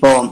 ஜெபிப்போம்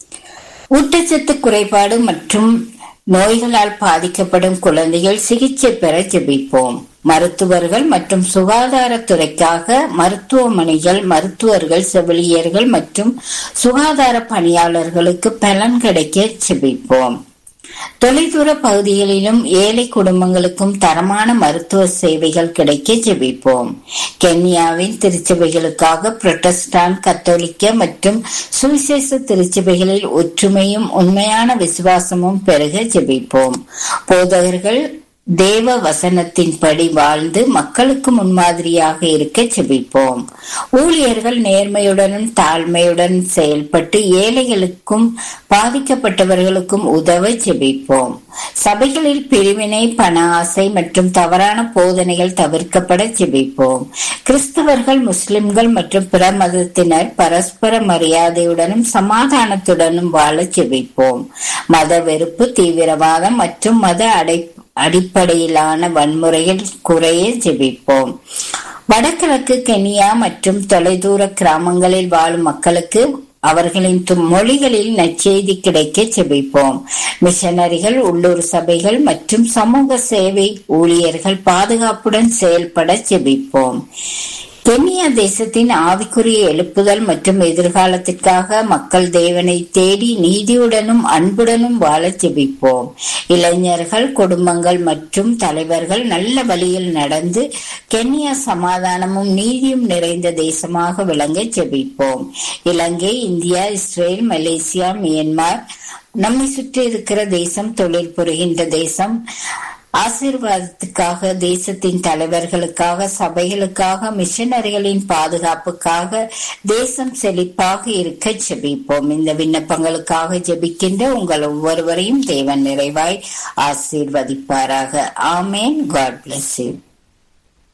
ஊட்டச்சத்து குறைபாடு மற்றும் நோய்களால் பாதிக்கப்படும் குழந்தைகள் சிகிச்சை பெற ஜெபிப்போம் மருத்துவர்கள் மற்றும் சுகாதாரத்துறைக்காக மருத்துவமனைகள் மருத்துவர்கள் செவிலியர்கள் மற்றும் சுகாதார பணியாளர்களுக்கு பலன் கிடைக்க ஜெபிப்போம் தொலைதூர பகுதிகளிலும் ஏழை குடும்பங்களுக்கும் தரமான மருத்துவ சேவைகள் கிடைக்க ஜெபிப்போம் கென்யாவின் திருச்சபைகளுக்காக புரொட்டஸ்டான் கத்தோலிக்க மற்றும் சுவிசேஷ திருச்சபைகளில் ஒற்றுமையும் உண்மையான விசுவாசமும் பெருக ஜெபிப்போம் போதகர்கள் தேவ வசனத்தின்படி வாழ்ந்து மக்களுக்கு முன்மாதிரியாக இருக்க செபிப்போம் ஊழியர்கள் நேர்மையுடனும் தாழ்மையுடன் செயல்பட்டு ஏழைகளுக்கும் பாதிக்கப்பட்டவர்களுக்கும் உதவ செபிப்போம் சபைகளில் பிரிவினை பண ஆசை மற்றும் தவறான போதனைகள் தவிர்க்கப்பட செபிப்போம் கிறிஸ்தவர்கள் முஸ்லிம்கள் மற்றும் பிற மதத்தினர் பரஸ்பர மரியாதையுடனும் சமாதானத்துடனும் வாழ செபிப்போம் மத வெறுப்பு தீவிரவாதம் மற்றும் மத அடை அடிப்படையிலான வன்முறைகள் குறைய ஜெபிப்போம் வடகிழக்கு கெனியா மற்றும் தொலைதூர கிராமங்களில் வாழும் மக்களுக்கு அவர்களின் மொழிகளில் நற்செய்தி கிடைக்க செபிப்போம் மிஷனரிகள் உள்ளூர் சபைகள் மற்றும் சமூக சேவை ஊழியர்கள் பாதுகாப்புடன் செயல்பட செபிப்போம் கென்யா தேசத்தின் ஆவிக்குரிய எழுப்புதல் மற்றும் எதிர்காலத்திற்காக மக்கள் தேவனை தேடி நீதியுடனும் அன்புடனும் வாழ ஜெபிப்போம் இளைஞர்கள் குடும்பங்கள் மற்றும் தலைவர்கள் நல்ல வழியில் நடந்து கென்யா சமாதானமும் நீதியும் நிறைந்த தேசமாக விளங்க ஜெபிப்போம் Ilangai India Israel Malaysia Myanmar நம்மை சுற்றி இருக்கிற தேசம் தொழில் புரிகின்ற தேசம் ஆசீர்வாதத்துக்காக தேசத்தின் தலைவர்களுக்காக சபைகளுக்காக மிஷனரிகளின் பாதுகாப்புக்காக தேசம் செழிப்பாக இருக்க ஜெபிப்போம் இந்த விண்ணப்பங்களுக்காக ஜெபிக்கின்ற உங்கள் ஒவ்வொருவரையும் தேவன் நிறைவாய் ஆசீர்வதிப்பாராக ஆமேன் காட் பிளஸ் யூ